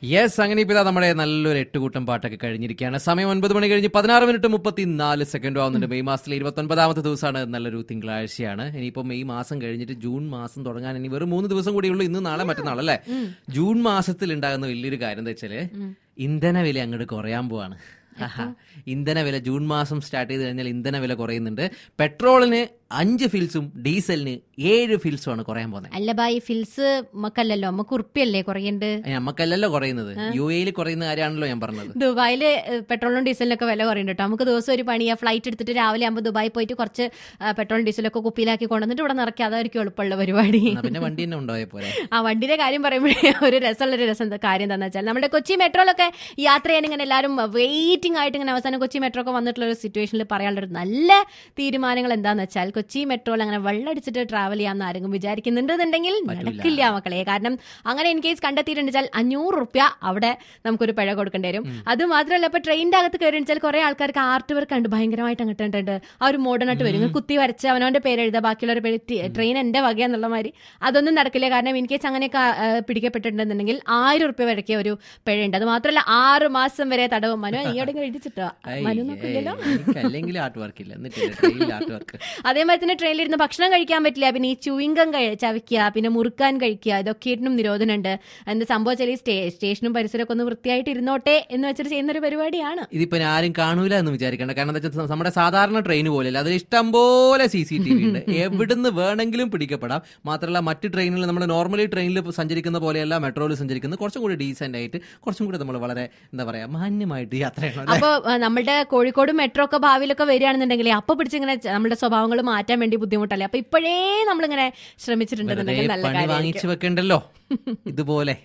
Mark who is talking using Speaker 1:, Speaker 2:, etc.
Speaker 1: Yes അങ്ങനെ ഇപ്പൊ ഇതാ നമ്മുടെ നല്ലൊരു എട്ടുകൂട്ടം പാട്ടൊക്കെ കഴിഞ്ഞിരിക്കുകയാണ് സമയം ഒൻപത് മണി കഴിഞ്ഞ് പതിനാറ് മിനിറ്റ് മുപ്പത്തി നാല് സെക്കൻഡ് ആവുന്നുണ്ട് മെയ് മാസത്തിലെ ഇരുപത്തി ഒൻപതാമത്തെ ദിവസമാണ് നല്ലൊരു തിങ്കളാഴ്ചയാണ് ഇനിയിപ്പോ മെയ് മാസം കഴിഞ്ഞിട്ട് ജൂൺ മാസം തുടങ്ങാൻ ഇനി വെറും മൂന്ന് ദിവസം കൂടിയുള്ളൂ ഇന്ന് നാളെ മറ്റന്നാൾ അല്ലേ ജൂൺ മാസത്തിൽ ഉണ്ടാകുന്ന വലിയൊരു കാര്യം എന്താ വെച്ചാല് ഇന്ധന വില അങ്ങോട്ട് കുറയാൻ പോവാണ് ആഹാ. ഇന്ധന വില ജൂൺ മാസം സ്റ്റാർട്ട് ചെയ്ത് കഴിഞ്ഞാൽ ഇന്ധന വില കുറയുന്നുണ്ട് പെട്രോളിന് അഞ്ച് ഫിൽസും ഡീസലിന് ഏഴ് ഫിൽസും ആണ് കുറയാൻ പോകുന്നത്
Speaker 2: അല്ല ബായി ഫിൽസ് നമുക്കല്ലല്ലോ നമുക്ക് ഉറുപ്പിയല്ലേ കുറയണ്ട്
Speaker 1: നമുക്കല്ലല്ലോ കുറയുന്നത് യു എയിൽ കുറയുന്ന കാര്യമാണല്ലോ ഞാൻ പറഞ്ഞത്
Speaker 2: ദുബായില് ഏഹ്, പെട്രോളിനും ഡീസലിനൊക്കെ വില കുറയുന്നുണ്ട് കേട്ടോ നമുക്ക് ദിവസം ഒരു പണിയാ ഫ്ലൈറ്റ് എടുത്തിട്ട് രാവിലെ ആകുമ്പോൾ ദുബായി പോയിട്ട് കുറച്ച് ആ, പെട്രോളും ഡീസലൊക്കെ കുപ്പിയിലാക്കി കൊണ്ടുവന്നിട്ട് ഇവിടെ നിറയ്ക്കുക അതായിരിക്കും എളുപ്പമുള്ള പരിപാടി
Speaker 1: എന്നാ പിന്നെ വണ്ടി തന്നെ ഉണ്ടായ പോലെ
Speaker 2: ആ വണ്ടിയുടെ കാര്യം പറയുമ്പോഴേ ഒരു രസമുള്ളൊരു രസം എന്താ കാര്യം എന്താണെന്ന് വെച്ചാൽ നമ്മുടെ കൊച്ചി മെട്രോയിലൊക്കെ യാത്ര ചെയ്യാൻ ഇങ്ങനെ എല്ലാവരും വെയിറ്റിംഗ് ആയിട്ട് ഇങ്ങനെ അവസാനം കൊച്ചി മെട്രോ ഒക്കെ വന്നിട്ടുള്ള ഒരു സിറ്റുവേഷനിൽ പറയാനുള്ള ഒരു നല്ല തീരുമാനങ്ങൾ എന്താന്ന് വെച്ചാൽ കൊച്ചി മെട്രോയിൽ അങ്ങനെ വെള്ളടിച്ചിട്ട് ട്രാവൽ ചെയ്യാമെന്ന് ആരെങ്കിലും വിചാരിക്കുന്നുണ്ടെന്നുണ്ടെങ്കിൽ നടക്കില്ല മക്കളെ കാരണം അങ്ങനെ ഇൻ കേസ് കണ്ടെത്തിയിട്ടുണ്ട് വെച്ചാൽ അഞ്ഞൂറ് റുപ്യ അവിടെ നമുക്കൊരു പിഴ കൊടുക്കേണ്ടി വരും അത് മാത്രമല്ല ഇപ്പൊ ട്രെയിനിന്റെ അകത്ത് കയറി വെച്ചാൽ കുറെ ആൾക്കാർക്ക് ആർട്ട് വർക്ക് ഉണ്ട് ഭയങ്കരമായിട്ട് അങ്ങോട്ടുണ്ട് ആ ഒരു മോഡേൺ ആയിട്ട് വരും ഇങ്ങനെ കുത്തി വരച്ച് അവനവന്റെ പേര് എഴുതുക ബാക്കിയുള്ളവരുടെ പേര് ടി- ട്രെയിൻ എന്റെ വകയെന്നുള്ള മാതിരി അതൊന്നും നടക്കില്ല കാരണം ഇൻ കേസ് അങ്ങനെയൊക്കെ ആ, പിടിക്കപ്പെട്ടിട്ടുണ്ടെന്നുണ്ടെങ്കിൽ ആയിരം റുപ്യ വരയ്ക്ക് ഒരു പിഴയുണ്ട് അത് മാത്രമല്ല ആറ് മാസം വരെ തടവും മനു നീ എവിടെ എഴുതിച്ചിട്ടോ മനു നോക്കില്ലല്ലോ
Speaker 1: അല്ലെങ്കിൽ ആർട്ട് വർക്ക് ഇല്ല എന്നിട്ട് ട്രെയിനിൽ ആർട്ട് വർക്ക്
Speaker 2: അതേമാതിരി തന്നെ ട്രെയിനിലിരുന്ന് ഭക്ഷണം കഴിക്കാൻ പറ്റില്ല പിന്നെ ഈ ചുവിങ്കം ചവയ്ക്കുക പിന്നെ മുറുക്കാൻ കഴിക്കുക ഇതൊക്കെയായിട്ടും നിരോധനമുണ്ട് എന്ത് സംഭവിച്ചാൽ ഈ സ്റ്റേ സ്റ്റേഷനും പരിസരമൊക്കെ ഒന്ന് വൃത്തിയായിട്ട് ഇരുന്നോട്ടെ എന്ന് വെച്ചിട്ട് ചെയ്യുന്ന ഒരു പരിപാടിയാണ്
Speaker 1: ഇതിപ്പോ ഞാൻ ആരും കാണൂല എന്ന് വിചാരിക്കണ്ട കാരണം എന്താ വെച്ചാൽ നമ്മുടെ സാധാരണ ട്രെയിൻ പോലെയല്ല അതിൽ ഇഷ്ടം പോലെ സി സി ടി വി ഉണ്ട് എവിടുന്ന് വേണമെങ്കിലും പിടിക്കപ്പെടാം മാത്രമല്ല മറ്റ് ട്രെയിനിൽ നമ്മൾ നോർമലി ട്രെയിനിൽ സഞ്ചരിക്കുന്ന പോലെയല്ല മെട്രോയിൽ സഞ്ചരിക്കുന്നത് കുറച്ചും കൂടി ഡീസെന്റ് ആയിട്ട് കുറച്ചും കൂടി നമ്മൾ വളരെ എന്താ പറയാ മാന്യമായിട്ട് യാത്ര ചെയ്യണം അല്ലേ?
Speaker 2: അപ്പൊ ആ, നമ്മുടെ കോഴിക്കോട് മെട്രോ ഒക്കെ ഭാവിയിലൊക്കെ വരികയാണെന്നുണ്ടെങ്കിൽ അപ്പൊ പിടിച്ചിങ്ങനെ ച- നമ്മുടെ സ്വഭാവങ്ങൾ മാറ്റാൻ വേണ്ടി ബുദ്ധിമുട്ടല്ലേ അപ്പൊ ഇപ്പോഴേ നമ്മളിങ്ങനെ ശ്രമിച്ചിട്ടുണ്ടെന്നുണ്ടെങ്കിൽ
Speaker 1: വെറുതെ
Speaker 2: നല്ല
Speaker 1: പണി
Speaker 2: കാര്യം
Speaker 1: വാങ്ങിച്ചു വെക്കണ്ടല്ലോ ഇതുപോലെ